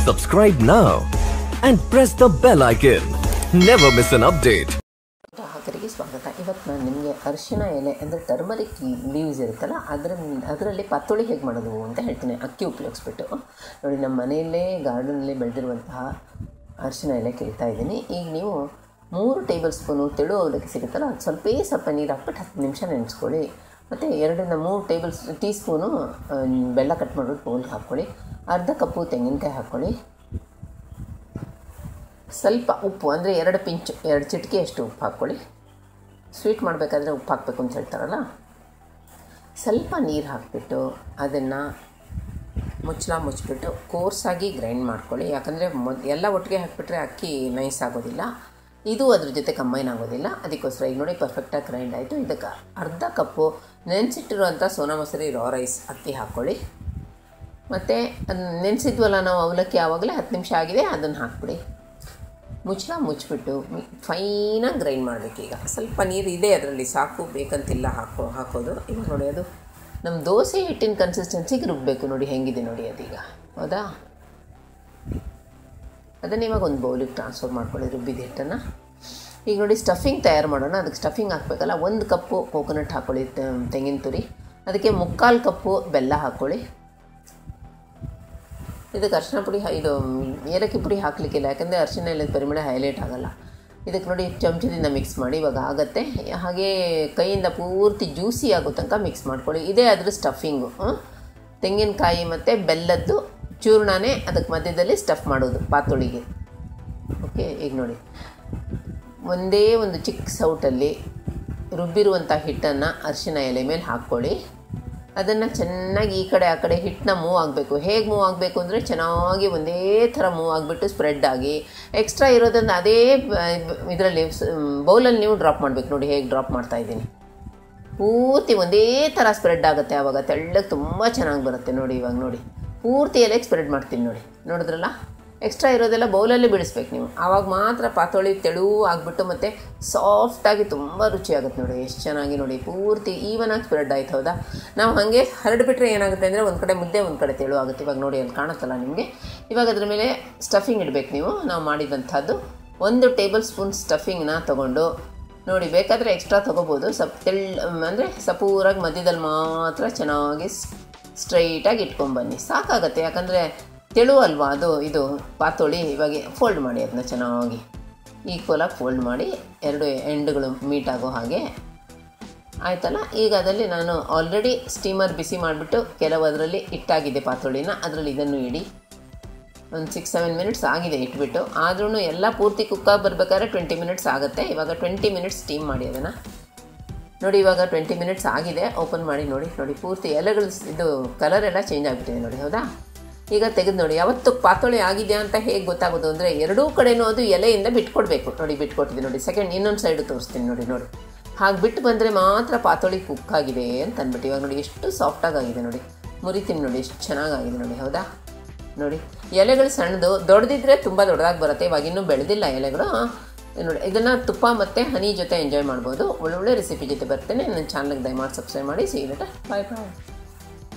Subscribe now and press the bell icon. Never miss an update. ಗ್ರಾಹಕರಿಗೆ ಸ್ವಾಗತ ಇವತ್ತು ನಾನು ನಿಮಗೆ ಅರಿಶಿನ ಎಲೆ ಅಂದರೆ ಟರ್ಮರಿಕ್ ಲೀವ್ಸ್ ಇರುತ್ತಲ್ಲ ಅದರ ಅದರಲ್ಲಿ ಪತ್ತೊಳಿ ಹೇಗೆ ಮಾಡೋದು ಅಂತ ಹೇಳ್ತೀನಿ ಅಕ್ಕಿ ಉಪಯೋಗಿಸ್ಬಿಟ್ಟು ನೋಡಿ ನಮ್ಮ ಮನೆಯಲ್ಲೇ ಗಾರ್ಡನಲ್ಲಿ ಬೆಳೆದಿರುವಂತಹ ಅರಿಶಿನ ಎಲೆ ಕೇಳ್ತಾ ಇದ್ದೀನಿ ಈಗ ನೀವು ಮೂರು ಟೇಬಲ್ ಸ್ಪೂನು ತೆಳು ಅವಲಕ್ಕಿ ಸಿಗುತ್ತಲ್ಲ ಅದು ಸ್ವಲ್ಪೇ ಸ್ವಲ್ಪ ನೀರು ಹಾಕ್ಬಿಟ್ಟು ಹತ್ತು ನಿಮಿಷ ನೆನೆಸ್ಕೊಳ್ಳಿ ಮತ್ತು ಎರಡರಿಂದ ಮೂರು ಟೇಬಲ್ ಟೀ ಸ್ಪೂನು ಆ, ಬೆಲ್ಲ ಕಟ್ ಮಾಡಿಬಿಟ್ಟು ಬೌಲ್ಗೆ ಹಾಕ್ಕೊಳ್ಳಿ ಅರ್ಧ ಕಪ್ಪು ತೆಂಗಿನಕಾಯಿ ಹಾಕ್ಕೊಳ್ಳಿ ಸ್ವಲ್ಪ ಉಪ್ಪು ಅಂದರೆ ಎರಡು ಪಿಂಚು ಎರಡು ಚಿಟಿಕೆ ಅಷ್ಟು ಉಪ್ಪು ಹಾಕ್ಕೊಳ್ಳಿ ಸ್ವೀಟ್ ಮಾಡಬೇಕಾದ್ರೆ ಉಪ್ಪು ಹಾಕಬೇಕು ಅಂತ ಹೇಳ್ತಾರಲ್ಲ ಸ್ವಲ್ಪ ನೀರು ಹಾಕಿಬಿಟ್ಟು ಅದನ್ನು ಮುಚ್ಚಳ ಮುಚ್ಚಿಬಿಟ್ಟು ಕೋರ್ಸಾಗಿ ಗ್ರೈಂಡ್ ಮಾಡ್ಕೊಳ್ಳಿ ಯಾಕಂದರೆ ಮೊದ್ ಎಲ್ಲ ಒಟ್ಟಿಗೆ ಹಾಕಿಬಿಟ್ರೆ ಅಕ್ಕಿ ನೈಸ್ ಆಗೋದಿಲ್ಲ ಇದು ಅದ್ರ ಜೊತೆ ಕಂಬೈನ್ ಆಗೋದಿಲ್ಲ ಅದಕ್ಕೋಸ್ಕರ ಈಗ ನೋಡಿ ಪರ್ಫೆಕ್ಟಾಗಿ ಗ್ರೈಂಡ್ ಆಯಿತು ಇದಕ್ಕೆ ಅರ್ಧ ಕಪ್ಪು ನೆನೆಸಿಟ್ಟಿರುವಂಥ ಸೋನಾ ಮಸೂರಿ ರಾ ರೈಸ್ ಅಕ್ಕಿ ಹಾಕ್ಕೊಳ್ಳಿ ಮತ್ತು ನೆನೆಸಿದ್ವಲ್ಲ ನಾವು ಅವಲಕ್ಕಿ ಆವಾಗಲೇ ಹತ್ತು ನಿಮಿಷ ಆಗಿದೆ ಅದನ್ನು ಹಾಕ್ಬಿಡಿ ಮುಚ್ಚಳ ಮುಚ್ಚಿಬಿಟ್ಟು ಫೈನಾಗಿ ಗ್ರೈಂಡ್ ಮಾಡಬೇಕೀಗ ಸ್ವಲ್ಪ ನೀರು ಇದೆ ಅದರಲ್ಲಿ ಸಾಕು ಬೇಕಂತಿಲ್ಲ ಹಾಕೋ ಹಾಕೋದು ಇವಾಗ ನೋಡಿ ಅದು ನಮ್ಮ ದೋಸೆ ಹಿಟ್ಟಿನ ಕನ್ಸಿಸ್ಟೆನ್ಸಿಗೆ ರುಬ್ಬಬೇಕು ನೋಡಿ ಹೆಂಗಿದೆ ನೋಡಿ ಅದೀಗ ಹೌದಾ ಅದನ್ನು ಇವಾಗ ಒಂದು ಬೌಲಿಗೆ ಟ್ರಾನ್ಸ್ಫರ್ ಮಾಡ್ಕೊಳ್ಳಿ ರುಬ್ಬಿದ ಹಿಟ್ಟನ್ನು ಈಗ ನೋಡಿ ಸ್ಟಫಿಂಗ್ ತಯಾರು ಮಾಡೋಣ ಅದಕ್ಕೆ ಸ್ಟಫಿಂಗ್ ಹಾಕಬೇಕಲ್ಲ ಒಂದು ಕಪ್ಪು ಕೋಕೋನಟ್ ಹಾಕ್ಕೊಳ್ಳಿ ತೆ- ತೆಂಗಿನ ತುರಿ ಅದಕ್ಕೆ ಮುಕ್ಕಾಲು ಕಪ್ಪು ಬೆಲ್ಲ ಹಾಕ್ಕೊಳ್ಳಿ ಇದಕ್ಕೆ ಅರಿಶಿನ ಪುಡಿ ಹ- ಇದು ಏಲಕ್ಕಿ ಪುಡಿ ಹಾಕಲಿಕ್ಕಿಲ್ಲ ಯಾಕಂದರೆ ಅರಿಶಿನ ಇಲ್ಲದ ಪರಿಮಳ ಹೈಲೈಟ್ ಆಗಲ್ಲ ಇದಕ್ಕೆ ನೋಡಿ ಚಮಚದಿಂದ ಮಿಕ್ಸ್ ಮಾಡಿ ಇವಾಗ ಆಗುತ್ತೆ ಹಾಗೆ ಕೈಯಿಂದ ಪೂರ್ತಿ ಜ್ಯೂಸಿ ಆಗೋ ತನಕ ಮಿಕ್ಸ್ ಮಾಡ್ಕೊಳ್ಳಿ ಇದೇ ಅದ್ರ ಸ್ಟಫಿಂಗು ತೆಂಗಿನಕಾಯಿ ಮತ್ತು ಬೆಲ್ಲದ್ದು ಚೂರ್ಣನೇ ಅದಕ್ಕೆ ಮಧ್ಯದಲ್ಲಿ ಸ್ಟಫ್ ಮಾಡೋದು ಪಾತೊಳಿಗೆ ಓಕೆ ಈಗ ನೋಡಿ ಒಂದೇ ಒಂದು ಚಿಕ್ಕ ಸೌಟಲ್ಲಿ ರುಬ್ಬಿರುವಂಥ ಹಿಟ್ಟನ್ನು ಅರಿಶಿನ ಎಲೆ ಮೇಲೆ ಹಾಕ್ಕೊಳ್ಳಿ ಅದನ್ನು ಚೆನ್ನಾಗಿ ಈ ಕಡೆ ಆ ಕಡೆ ಹಿಟ್ಟನ್ನ ಮೂವ್ ಆಗಬೇಕು ಹೇಗೆ ಮೂವ್ ಆಗಬೇಕು ಅಂದರೆ ಚೆನ್ನಾಗಿ ಒಂದೇ ಥರ ಮೂವ್ ಆಗಿಬಿಟ್ಟು ಸ್ಪ್ರೆಡ್ ಆಗಿ ಎಕ್ಸ್ಟ್ರಾ ಇರೋದನ್ನು ಅದೇ ಇದರಲ್ಲಿ ಬೌಲಲ್ಲಿ ನೀವು ಡ್ರಾಪ್ ಮಾಡಬೇಕು ನೋಡಿ ಹೇಗೆ ಡ್ರಾಪ್ ಮಾಡ್ತಾ ಇದ್ದೀನಿ ಪೂರ್ತಿ ಒಂದೇ ಥರ ಸ್ಪ್ರೆಡ್ ಆಗುತ್ತೆ ಆವಾಗ ತೆಳ್ಳಗೆ ತುಂಬ ಚೆನ್ನಾಗಿ ಬರುತ್ತೆ ನೋಡಿ ಇವಾಗ ನೋಡಿ ಪೂರ್ತಿ ಎಲೆಗೆ ಸ್ಪ್ರೆಡ್ ಮಾಡ್ತೀನಿ ನೋಡಿ ನೋಡಿದ್ರಲ್ಲ ಎಕ್ಸ್ಟ್ರಾ ಇರೋದೆಲ್ಲ ಬೌಲಲ್ಲಿ ಬಿಡಿಸ್ಬೇಕು ನೀವು ಆವಾಗ ಮಾತ್ರ ಪಾತೊಳಿ ತೆಳು ಆಗಿಬಿಟ್ಟು ಮತ್ತು ಸಾಫ್ಟಾಗಿ ತುಂಬ ರುಚಿಯಾಗುತ್ತೆ ನೋಡಿ ಎಷ್ಟು ಚೆನ್ನಾಗಿ ನೋಡಿ ಪೂರ್ತಿ ಈವನಾಗಿ ಸ್ಪ್ರೆಡ್ ಆಯ್ತು ಹೌದಾ ನಾವು ಹಾಗೆ ಹರಡ್ಬಿಟ್ರೆ ಏನಾಗುತ್ತೆ ಅಂದರೆ ಒಂದು ಕಡೆ ಮುದ್ದೆ ಒಂದು ಕಡೆ ತೆಳು ಆಗುತ್ತೆ ಇವಾಗ ನೋಡಿ ಅಲ್ಲಿ ಕಾಣುತ್ತಲ್ಲ ನಿಮಗೆ ಇವಾಗ ಅದ್ರ ಮೇಲೆ ಸ್ಟಫಿಂಗ್ ಇಡಬೇಕು ನೀವು ನಾವು ಮಾಡಿದಂಥದ್ದು ಒಂದು ಟೇಬಲ್ ಸ್ಪೂನ್ ಸ್ಟಫಿಂಗ್ನ ತೊಗೊಂಡು ನೋಡಿ ಬೇಕಾದರೆ ಎಕ್ಸ್ಟ್ರಾ ತೊಗೋಬೋದು ಸ್ವಲ್ಪ ತೆಳ್ ಅಂದರೆ ಸಪೂರಾಗಿ ಮಧ್ಯದಲ್ಲಿ ಮಾತ್ರ ಚೆನ್ನಾಗಿ ಸ್ಟ್ರೈಟಾಗಿ ಇಟ್ಕೊಂಬನ್ನಿ ಸಾಕಾಗತ್ತೆ ಯಾಕಂದರೆ ತೆಳು ಅಲ್ವಾ ಅದು ಇದು ಪಾತೊಳಿ ಇವಾಗ ಫೋಲ್ಡ್ ಮಾಡಿ ಅದನ್ನ ಚೆನ್ನಾಗಿ ಈಕ್ವಲಾಗಿ ಫೋಲ್ಡ್ ಮಾಡಿ ಎರಡು ಎಂಡ್ಗಳು ಮೀಟ್ ಆಗೋ ಹಾಗೆ ಆಯ್ತಲ್ಲ ಈಗ ಅದರಲ್ಲಿ ನಾನು ಆಲ್ರೆಡಿ ಸ್ಟೀಮರ್ ಬಿಸಿ ಮಾಡಿಬಿಟ್ಟು ಕೆಲವು ಅದರಲ್ಲಿ ಇಟ್ಟಾಗಿದೆ ಪಾತೊಳಿನ ಅದರಲ್ಲಿ ಇದನ್ನು ಇಡಿ ಒಂದು ಸಿಕ್ಸ್ ಸೆವೆನ್ ಮಿನಿಟ್ಸ್ ಆಗಿದೆ ಇಟ್ಬಿಟ್ಟು ಆದ್ರೂ ಎಲ್ಲ ಪೂರ್ತಿ ಕುಕ್ಕಾಗಿ ಬರಬೇಕಾದ್ರೆ ಟ್ವೆಂಟಿ ಮಿನಿಟ್ಸ್ ಆಗುತ್ತೆ ಇವಾಗ ಟ್ವೆಂಟಿ ಮಿನಿಟ್ಸ್ ಸ್ಟೀಮ್ ಮಾಡಿ ಅದನ್ನು ನೋಡಿ ಇವಾಗ ಟ್ವೆಂಟಿ ಮಿನಿಟ್ಸ್ ಆಗಿದೆ ಓಪನ್ ಮಾಡಿ ನೋಡಿ ನೋಡಿ ಪೂರ್ತಿ ಎಲೆಗಳು ಸ್- ಇದು ಕಲರ್ ಎಲ್ಲ ಚೇಂಜ್ ಆಗಿಬಿಟ್ಟಿದೆ ನೋಡಿ ಹೌದಾ ಈಗ ತೆಗೆದು ನೋಡಿ ಯಾವತ್ತು ಪಾತೊಳಿ ಆಗಿದೆ ಅಂತ ಹೇಗೆ ಗೊತ್ತಾಗೋದು ಅಂದರೆ ಎರಡೂ ಕಡೆನೂ ಅದು ಎಲೆಯಿಂದ ಬಿಟ್ಕೊಡ್ಬೇಕು ನೋಡಿ ಬಿಟ್ಕೊಟ್ಟಿದೆ ನೋಡಿ ಸೆಕೆಂಡ್ ಇನ್ನೊಂದು ಸೈಡು ತೋರಿಸ್ತೀನಿ ನೋಡಿ ನೋಡಿ ಹಾಗೆ ಬಿಟ್ಟು ಬಂದರೆ ಮಾತ್ರ ಪಾತೊಳಿ ಕುಕ್ ಆಗಿದೆ ಅಂತ ಅಂದ್ಬಿಟ್ಟು ಇವಾಗ ನೋಡಿ ಎಷ್ಟು ಸಾಫ್ಟಾಗಿ ಆಗಿದೆ ನೋಡಿ ಮುರಿತೀನಿ ನೋಡಿ ಎಷ್ಟು ಚೆನ್ನಾಗಾಗಿದೆ ನೋಡಿ ಹೌದಾ ನೋಡಿ ಎಲೆಗಳು ಸಣ್ಣದು ದೊಡ್ಡದಿದ್ರೆ ತುಂಬ ದೊಡ್ಡದಾಗಿ ಬರುತ್ತೆ ಇವಾಗ ಇನ್ನೂ ಬೆಳೆದಿಲ್ಲ ಎಲೆಗಳು ನೋಡಿ ಇದನ್ನು ತುಪ್ಪ ಮತ್ತು ಹನಿ ಜೊತೆ ಎಂಜಾಯ್ ಮಾಡ್ಬೋದು ಒಳ್ಳೊಳ್ಳೆ ರೆಸಿಪಿ ಜೊತೆ ಬರ್ತೇನೆ ನನ್ನ ಚಾನಲ್ಗೆ ದಯಮಾಡಿ ಸಬ್ಸ್ಕ್ರೈಬ್ ಮಾಡಿ ಸಿಗುತ್ತೆ ಬಾಯ್ ಬಾಯ್